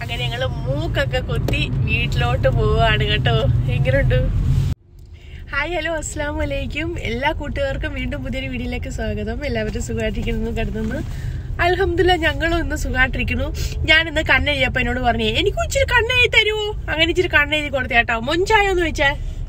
അങ്ങനെ ഞങ്ങള് മൂക്കൊക്കെ കുത്തി വീട്ടിലോട്ട് പോവാണ് കേട്ടോ എങ്ങനെയുണ്ട് ഹായ് ഹലോ അസ്സാം വലൈക്കും എല്ലാ കൂട്ടുകാർക്കും വീണ്ടും പുതിയൊരു വീഡിയോയിലേക്ക് സ്വാഗതം എല്ലാവരും സുഖമായിട്ടിരിക്കുന്നു കരുതുന്നു അലഹമില്ല ഞങ്ങളും ഇന്ന് സുഖമായിട്ടിരിക്കുന്നു ഞാൻ ഇന്ന് കണ്ണെഴുതിയപ്പോ എന്നോട് പറഞ്ഞു എനിക്ക് ഇച്ചിരി കണ്ണെഴുതി തരുമോ അങ്ങനെ ഇച്ചിരി കണ്ണെഴുതി കൊടുത്തേട്ടോ മുഞ്ചായോന്ന് ചോദിച്ചാ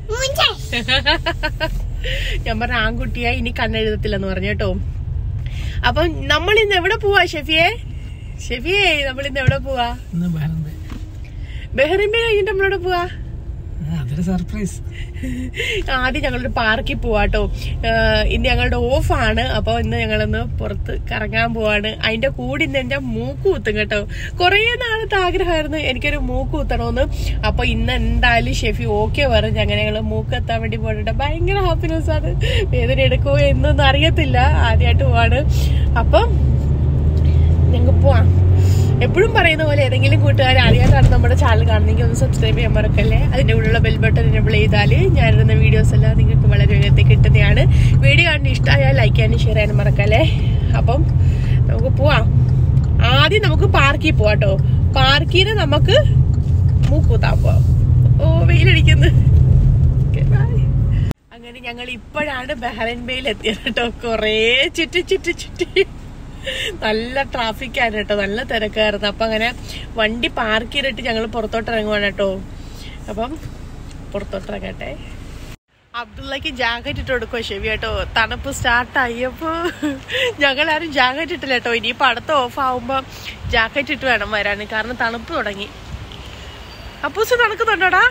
ഞാൻ പറഞ്ഞ ആൺകുട്ടിയായി ഇനി കണ്ണെഴുതത്തില്ലെന്ന് പറഞ്ഞു കേട്ടോ അപ്പം നമ്മൾ ഇന്ന് എവിടെ പോവാ ഷെഫിയെ ഷെഫിയെ നമ്മൾ ഇന്ന് എവിടെ പോവാ ഇന്ന് ബഹ്റിൻ ബെഹറിൻ കഴിഞ്ഞിട്ട് നമ്മളെവിടെ പോവാ ആ, അതൊരു സർപ്രൈസ് ആദ്യം ഞങ്ങളൊരു പാർക്കിൽ പോവാട്ടോ ആഹ് ഇന്ന് ഞങ്ങളുടെ ഓഫാണ് അപ്പൊ ഇന്ന് ഞങ്ങളൊന്ന് പുറത്ത് കറങ്ങാൻ പോവാണ് അതിന്റെ കൂടെ ഇന്ന് എന്റെ മൂക്ക് കുത്തും കേട്ടോ കുറേ നാളത്തെ ആഗ്രഹമായിരുന്നു എനിക്കൊരു മൂക്ക് കുത്തണമെന്ന് അപ്പൊ ഇന്ന് എന്തായാലും ഷെഫി ഓക്കെ പറഞ്ഞു അങ്ങനെ ഞങ്ങള് മൂക്ക് എത്താൻ വേണ്ടി പോയിട്ട് ഭയങ്കര ഹാപ്പിനെസ് ആണ് വേദന എടുക്കുമോ എന്നൊന്നും അറിയത്തില്ല ആദ്യമായിട്ട് പോവാണ് അപ്പം ഞങ്ങൾക്ക് പോവാം എപ്പോഴും പറയുന്ന പോലെ ഏതെങ്കിലും കൂട്ടുകാർ ആദ്യമായിട്ടാണ് നമ്മുടെ ചാനൽ കാണുന്നെങ്കിൽ ഒന്ന് സബ്സ്ക്രൈബ് ചെയ്യാൻ മറക്കല്ലേ അതിന്റെ ഉള്ളിലുള്ള ബെൽ ബട്ടൺ എനേബിൾ ചെയ്താൽ ഞാനിടുന്ന വീഡിയോസ് എല്ലാം നിങ്ങൾക്ക് വളരെ വേഗത്തിൽ കിട്ടുന്നതാണ് വീഡിയോ കാണാൻ ഇഷ്ടമായാൽ ലൈക്ക് ചെയ്യാനും ഷെയർ ചെയ്യാനും മറക്കല്ലേ അപ്പം നമുക്ക് പോവാം ആദ്യം നമുക്ക് പാർക്കിൽ പോവാം കേട്ടോ പാർക്കിൽ നിന്ന് നമുക്ക് മൂക്കൂത്താൻ പോവാം ഓ വെയിലടിക്കുന്നു Okay, bye. അങ്ങനെ ഞങ്ങൾ ഇപ്പോഴാണ് ബഹ്റൈൻ ബേയിൽ എത്തിയത് കേട്ടോ കൊറേ ചുറ്റി ചുറ്റി ചുറ്റി നല്ല ട്രാഫിക് ആണ് കേട്ടോ നല്ല തിരക്കായിരുന്നു അപ്പൊ അങ്ങനെ വണ്ടി പാർക്ക് ചെയ്തിട്ട് ഞങ്ങൾ പുറത്തോട്ട് ഇറങ്ങുവാണ് കേട്ടോ അപ്പം പുറത്തോട്ട് ഇറങ്ങട്ടെ അബ്ദുള്ളക്ക് ജാക്കറ്റ് ഇട്ട് കൊടുക്കുമോ ശരി കേട്ടോ തണുപ്പ് സ്റ്റാർട്ട് ആയപ്പോ ഞങ്ങളാരും ജാക്കറ്റ് ഇട്ടില്ല കേട്ടോ ഇനിയിപ്പോ അടുത്ത ഓഫ് ആവുമ്പോ ജാക്കറ്റ് ഇട്ട് വേണം വരാൻ കാരണം തണുപ്പ് തുടങ്ങി അപ്പൂസ് തണുക്കുന്നുണ്ടോടാ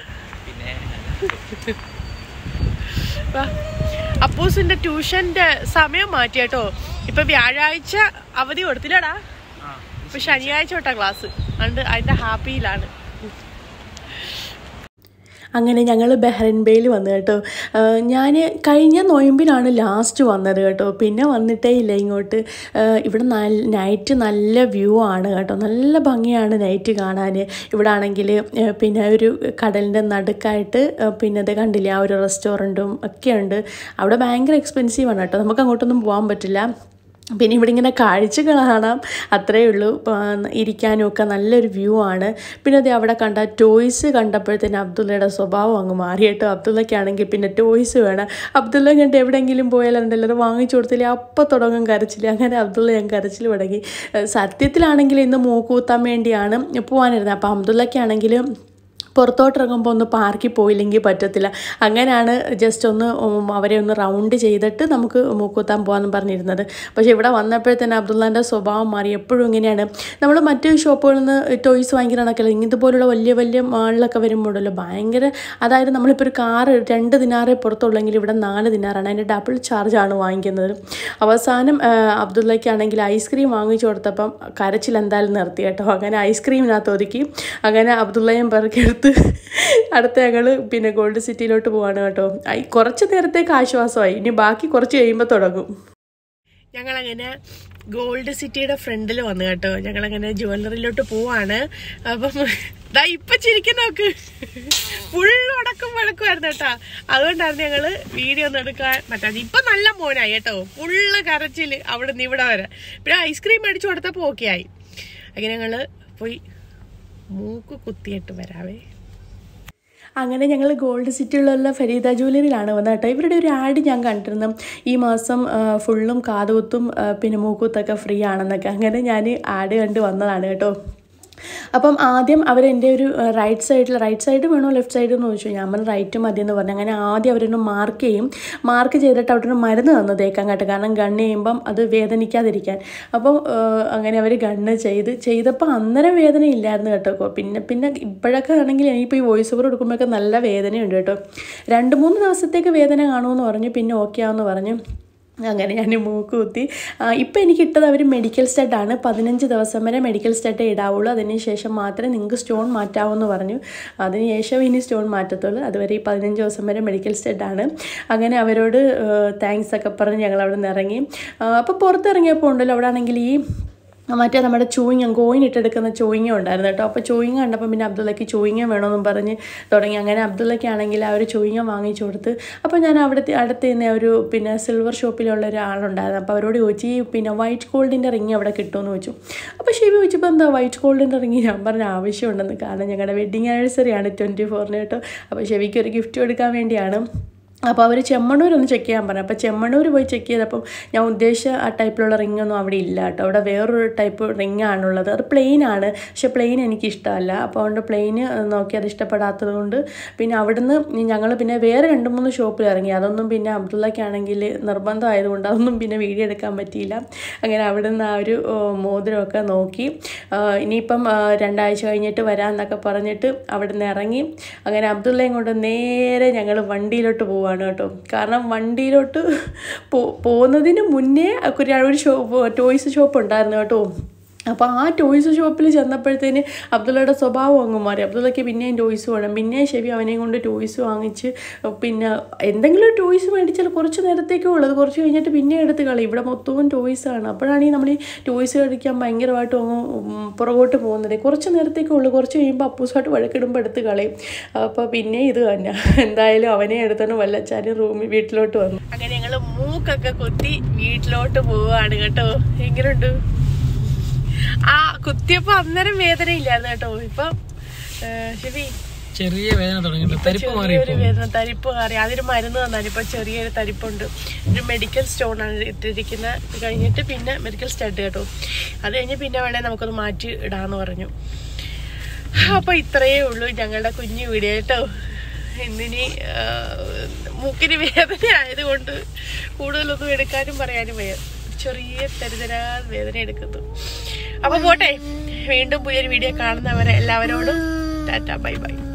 വാ. അപ്പൂസിന്റെ ട്യൂഷന്റെ സമയം മാറ്റി കേട്ടോ ഇപ്പൊ വ്യാഴാഴ്ച അവധി കൊടുത്തില്ലടാ ഇപ്പൊ ശനിയാഴ്ച തൊട്ടാ ക്ലാസ് അതുകൊണ്ട് അതിന്റെ ഹാപ്പിയിലാണ് അങ്ങനെ ഞങ്ങൾ ബഹ്റൈൻ ബേയിൽ വന്നു കേട്ടോ ഞാൻ കഴിഞ്ഞ നൊയമ്പിനാണ് ലാസ്റ്റ് വന്നത് കേട്ടോ പിന്നെ വന്നിട്ടേ ഇല്ല ഇങ്ങോട്ട് ആഹ് ഇവിടെ നല്ല നൈറ്റ് നല്ല വ്യൂ ആണ് കേട്ടോ നല്ല ഭംഗിയാണ് നൈറ്റ് കാണാൻ ഇവിടെ ആണെങ്കിൽ പിന്നെ ഒരു കടലിൻ്റെ നടുക്കായിട്ട് ആഹ് പിന്നെ അത് കണ്ടില്ലേ ആ ഒരു റെസ്റ്റോറൻറ്റും ഒക്കെ ഉണ്ട് അവിടെ ഭയങ്കര എക്സ്പെൻസീവ് ആണ് കേട്ടോ നമുക്ക് അങ്ങോട്ടൊന്നും പോകാൻ പറ്റില്ല പിന്നെ ഇവിടെ ഇങ്ങനെ കാഴ്ചകൾ കാണാം അത്രയേ ഉള്ളൂ ആ, ഇരിക്കാനും ഒക്കെ നല്ലൊരു വ്യൂ ആണ് പിന്നെ അത് അവിടെ കണ്ട ടോയ്സ് കണ്ടപ്പോഴത്തേന് അബ്ദുള്ളയുടെ സ്വഭാവം അങ്ങ് മാറി കേട്ടോ അബ്ദുള്ളയ്ക്കാണെങ്കിൽ പിന്നെ ടോയ്സ് വേണം അബ്ദുള്ള കണ്ട് എവിടെയെങ്കിലും പോയാലുണ്ടല്ലോ അത് വാങ്ങിച്ചു കൊടുത്തില്ലേ അപ്പം തുടങ്ങും കരച്ചിൽ അങ്ങനെ അബ്ദുള്ള ഞാൻ കരച്ചിൽ തുടങ്ങി ഏ, സത്യത്തിലാണെങ്കിൽ ഇന്ന് മൂക്കൂത്താൻ വേണ്ടിയാണ് പോകാനിരുന്നത് അപ്പം അബ്ദുള്ളയ്ക്കാണെങ്കിൽ പുറത്തോട്ടിറങ്ങുമ്പോൾ ഒന്ന് പാർക്കിൽ പോയില്ലെങ്കിൽ പറ്റത്തില്ല അങ്ങനെയാണ് ജസ്റ്റ് ഒന്ന് ഉം, അവരെ ഒന്ന് റൗണ്ട് ചെയ്തിട്ട് നമുക്ക് മൂക്കുത്താൻ പോകാമെന്ന് പറഞ്ഞിരുന്നത് പക്ഷേ ഇവിടെ വന്നപ്പോഴത്തേന് അബ്ദുള്ളാൻ്റെ സ്വഭാവം മാറി എപ്പോഴും ഇങ്ങനെയാണ് നമ്മൾ മറ്റ് ഷോപ്പുകളിൽ നിന്ന് ടോയ്സ് വാങ്ങിക്കുന്ന കണക്കല്ല ഇതുപോലുള്ള വലിയ വലിയ മാളിലൊക്കെ വരുമ്പോഴല്ലോ ഭയങ്കര അതായത് നമ്മളിപ്പോൾ ഒരു കാറ് രണ്ട് ദിനാറേ പുറത്തുള്ളെങ്കിൽ ഇവിടെ നാല് ദിനാറാണ് അതിൻ്റെ ഡബിൾ ചാർജാണ് വാങ്ങിക്കുന്നത് അവസാനം ആ, അബ്ദുള്ളയ്ക്കാണെങ്കിൽ ഐസ്ക്രീം വാങ്ങിച്ചു കൊടുത്തപ്പം കരച്ചിൽ എന്തായാലും നിർത്തി കേട്ടോ അങ്ങനെ ഐസ്ക്രീമിനകത്ത് ഒതുക്കി അങ്ങനെ അബ്ദുള്ളയും പെറുക്കിയെടുത്ത് അടുത്ത ഞങ്ങൾ പിന്നെ ഗോൾഡ് സിറ്റിയിലോട്ട് പോവാണ് കേട്ടോ ഐ, കുറച്ച് നേരത്തേക്ക് ആശ്വാസമായി ഇനി ബാക്കി കുറച്ച് കഴിയുമ്പോൾ തുടങ്ങും ഞങ്ങളങ്ങനെ ഗോൾഡ് സിറ്റിയുടെ ഫ്രണ്ടിൽ വന്നു കേട്ടോ ഞങ്ങളങ്ങനെ ജ്വല്ലറിയിലോട്ട് പോവാണ് അപ്പം ദാ ഇപ്പൊ ചിരിക്കുന്ന നോക്ക് ഫുള്ള് ഉടക്കും വഴക്കുമായിരുന്നു കേട്ടോ അതുകൊണ്ടായിരുന്നു ഞങ്ങള് വീഡിയോ ഒന്നും എടുക്കാൻ പറ്റാതെ ഇപ്പൊ നല്ല മോനായി കേട്ടോ ഫുള്ള് കരച്ചില് അവിടെ നിന്ന് ഇവിടെ വരെ പിന്നെ ഐസ്ക്രീം മേടിച്ചു കൊടുത്തപ്പോ ഓക്കെ ആയി അങ്ങനെ ഞങ്ങള് പോയി മൂക്ക് കുത്തിയിട്ട് വരാവേ അങ്ങനെ ഞങ്ങൾ ഗോൾഡ് സിറ്റിയിലുള്ള ഫരീദ ജ്വല്ലറിയിലാണ് വന്നത് കേട്ടോ ഇവരുടെ ഒരു ആഡ് ഞാൻ കണ്ടിരുന്നു ഈ മാസം ആ, ഫുള്ളും കാതുകുത്തും ആ, പിന്നെ മൂക്കുത്തൊക്കെ ഫ്രീ ആണെന്നൊക്കെ അങ്ങനെ ഞാൻ ആഡ് കണ്ട് വന്നതാണ് കേട്ടോ അപ്പം ആദ്യം അവരെൻ്റെ ഒരു റൈറ്റ് സൈഡിൽ റൈറ്റ് സൈഡ് വേണോ ലെഫ്റ്റ് സൈഡ് എന്ന് ചോദിച്ചു ഞാൻ പറഞ്ഞു റൈറ്റ് മതി എന്ന് പറഞ്ഞു അങ്ങനെ ആദ്യം അവരൊന്ന് മാർക്ക് ചെയ്യും മാർക്ക് ചെയ്തിട്ട് അവിടെ ഒരു മരുന്ന് തന്നു തേക്കാൻ കേട്ടോ കാരണം ഗണ്ണ് ചെയ്യുമ്പം അത് വേദനിക്കാതിരിക്കാൻ അപ്പം ആ, അങ്ങനെ അവർ ഗണ്ണ് ചെയ്ത് ചെയ്തപ്പോൾ അന്നേരം വേദന ഇല്ലായിരുന്നു കേട്ടോ കൊ- പിന്നെ പിന്നെ ഇപ്പോഴൊക്കെ ആണെങ്കിൽ എനിക്കിപ്പോൾ ഈ വോയിസ് ഓവർ കൊടുക്കുമ്പോഴൊക്കെ നല്ല വേദനയുണ്ട് കേട്ടോ രണ്ട് മൂന്ന് ദിവസത്തേക്ക് വേദന കാണുമെന്ന് പറഞ്ഞു പിന്നെ ഓക്കെ ആവെന്ന് പറഞ്ഞു അങ്ങനെ ഞാൻ മൂക്ക് കുത്തി ഇപ്പം എനിക്ക് ഇട്ടത് അവർ മെഡിക്കൽ സ്റ്റഡാണ് പതിനഞ്ച് ദിവസം വരെ മെഡിക്കൽ സ്റ്റഡ് ഇടാവുള്ളൂ അതിന് ശേഷം മാത്രമേ നിങ്ങൾക്ക് സ്റ്റോൺ മാറ്റാവൂന്ന് പറഞ്ഞു അതിന് ശേഷം ഇനി സ്റ്റോൺ മാറ്റത്തുള്ളൂ അതുവരെ ഈ പതിനഞ്ച് ദിവസം വരെ മെഡിക്കൽ സ്റ്റഡാണ് അങ്ങനെ അവരോട് താങ്ക്സ് ഒക്കെ പറഞ്ഞ് ഞങ്ങൾ അവിടെ നിന്ന് ഇറങ്ങി അപ്പോൾ പുറത്തിറങ്ങിയപ്പോൾ ഉണ്ടല്ലോ അവിടെ ആണെങ്കിൽ ഈ മറ്റേ നമ്മുടെ ചൂയിങ്ങം കോയിൻ ഇട്ടെടുക്കുന്ന ചൂയിങ്ങം ഉണ്ടായിരുന്നു കേട്ടോ അപ്പോൾ ചൂയിങ്ങ കണ്ടപ്പോൾ പിന്നെ അബ്ദുള്ളക്ക് ചൂയിങ്ങം വേണമെന്നും പറഞ്ഞ് തുടങ്ങി അങ്ങനെ അബ്ദുള്ളക്കാണെങ്കിൽ ആ ഒരു ചൂയിങ്ങം വാങ്ങിച്ചു കൊടുത്ത് അപ്പോൾ ഞാൻ അവിടുത്തെ അടുത്ത് തന്നെ ഒരു പിന്നെ സിൽവർ ഷോപ്പിലുള്ള ഒരാളുണ്ടായിരുന്നു അപ്പോൾ അവരോട് ചോദിച്ചു ഈ പിന്നെ വൈറ്റ് ഗോൾഡിൻ്റെ റിങ് അവിടെ കിട്ടുമെന്ന് ചോദിച്ചു അപ്പോൾ ഷിബി ചോദിച്ചപ്പോൾ എന്താ വൈറ്റ് ഗോൾഡിൻ്റെ റിങ് ഞാൻ പറഞ്ഞ ആവശ്യമുണ്ടെന്ന് കാരണം ഞങ്ങളുടെ വെഡിങ് ആനിവേഴ്സറിയാണ് ട്വൻറ്റി ഫോറിന് കേട്ടോ അപ്പോൾ ഷെവിക്ക് ഒരു ഗിഫ്റ്റ് കൊടുക്കാൻ വേണ്ടിയാണ് അപ്പോൾ അവർ ചെമ്മണ്ണൂർ ഒന്ന് ചെക്ക് ചെയ്യാൻ പറഞ്ഞു അപ്പോൾ ചെമ്മണ്ണൂർ പോയി ചെക്ക് ചെയ്തപ്പം ഞാൻ ഉദ്ദേശിച്ച ആ ടൈപ്പിലുള്ള റിംഗ് ഒന്നും അവിടെ ഇല്ല കേട്ടോ അവിടെ വേറൊരു ടൈപ്പ് റിംഗ് ആണുള്ളത് അത് പ്ലെയിൻ ആണ് പക്ഷെ പ്ലെയിൻ എനിക്ക് ഇഷ്ടമല്ല അപ്പോൾ അതുകൊണ്ട് പ്ലെയിന് നോക്കി അത് ഇഷ്ടപ്പെടാത്തത് കൊണ്ട് പിന്നെ അവിടുന്ന് ഞങ്ങൾ പിന്നെ വേറെ രണ്ട് മൂന്ന് ഷോപ്പിൽ ഇറങ്ങി അതൊന്നും പിന്നെ അബ്ദുള്ളക്കാണെങ്കിൽ നിർബന്ധമായതുകൊണ്ട് അതൊന്നും പിന്നെ വീഡിയോ എടുക്കാൻ പറ്റിയില്ല അങ്ങനെ അവിടുന്ന് ആ ഒരു ഓ, മോതിരമൊക്കെ നോക്കി ആ, ഇനിയിപ്പം ആ, രണ്ടാഴ്ച കഴിഞ്ഞിട്ട് വരാമെന്നൊക്കെ പറഞ്ഞിട്ട് അവിടുന്ന് ഇറങ്ങി അങ്ങനെ അബ്ദുള്ളയും കൊണ്ട് നേരെ ഞങ്ങൾ വണ്ടിയിലോട്ട് പോവാണ് കേട്ടോ കാരണം വണ്ടിയിലോട്ട് പോ പോകുന്നതിന് മുന്നേ ഒരു ഒരു ഷോപ്പ് ടോയ്സ് ഷോപ്പ് ഉണ്ടായിരുന്നു കേട്ടോ അപ്പോൾ ആ ടോയ്സ് ഷോപ്പിൽ ചെന്നപ്പോഴത്തേന് അബ്ദുള്ളയുടെ സ്വഭാവം അങ്ങ് മാറി അബ്ദുള്ളയ്ക്ക് പിന്നെയും ടോയ്സ് വേണം പിന്നെയും ശരി അവനെയും കൊണ്ട് ടോയ്സ് വാങ്ങിച്ച് പിന്നെ എന്തെങ്കിലും ഒരു ടോയ്സ് മേടിച്ചാൽ കുറച്ച് നേരത്തേക്കേ ഉള്ളത് കുറച്ച് കഴിഞ്ഞിട്ട് പിന്നെ എടുത്ത് കളി ഇവിടെ മൊത്തവും ടോയ്സ് ആണ് അപ്പോഴാണ് ഈ നമ്മൾ ഈ ടോയ്സ് കഴിക്കാൻ ഭയങ്കരമായിട്ട് അങ്ങ് ഉം, പുറകോട്ട് പോകുന്നത് കുറച്ച് നേരത്തേക്കേ ഉള്ളൂ കുറച്ച് കഴിയുമ്പോൾ അപ്പൂസായിട്ട് വഴക്കിടുമ്പോൾ എടുത്ത് കളയും അപ്പോൾ പിന്നെ ഇത് തന്നെ എന്തായാലും അവനെ എടുത്തോണ്ട് വല്ലച്ചാരും റൂമിൽ വീട്ടിലോട്ട് വന്നു അങ്ങനെ ഞങ്ങൾ മൂക്കൊക്കെ കുത്തി വീട്ടിലോട്ട് പോവുകയാണ് കേട്ടോ എങ്ങനെയുണ്ട് ആ കുത്തിയപ്പോ അന്നേരം വേദന ഇല്ലായിരുന്നു കേട്ടോ ഇപ്പൊ ശരി ചെറിയ വേദന തുടങ്ങിയിട്ടുണ്ട് തരിപ്പ് മാറി ചെറിയൊരു വേദന തരിപ്പ് മാറി അതിന് മരുന്ന് തന്നാണ് ഇപ്പൊ ചെറിയൊരു തരിപ്പുണ്ട് ഒരു മെഡിക്കൽ സ്റ്റോൺ ആണ് ഇട്ടിരിക്കുന്നത് ഇത് കഴിഞ്ഞിട്ട് പിന്നെ മെഡിക്കൽ സ്റ്റഡ് കേട്ടോ അത് കഴിഞ്ഞ് പിന്നെ വേണേ നമുക്കത് മാറ്റി ഇടാന്ന് പറഞ്ഞു അപ്പൊ ഇത്രയേ ഉള്ളൂ ഞങ്ങളുടെ കുഞ്ഞു വീഡിയോ കേട്ടോ ഇന്നിനി ആ, മൂക്കിന് വേദന ആയതുകൊണ്ട് കൂടുതലൊന്നും എടുക്കാനും പറയാനും വയ്യ ചെറിയ തരുതരാ വേദന എടുക്കുന്നു അപ്പൊ പോട്ടെ വീണ്ടും പുതിയൊരു വീഡിയോ കാണുന്നവരെ എല്ലാവരോടും ടാറ്റ ബൈ ബൈ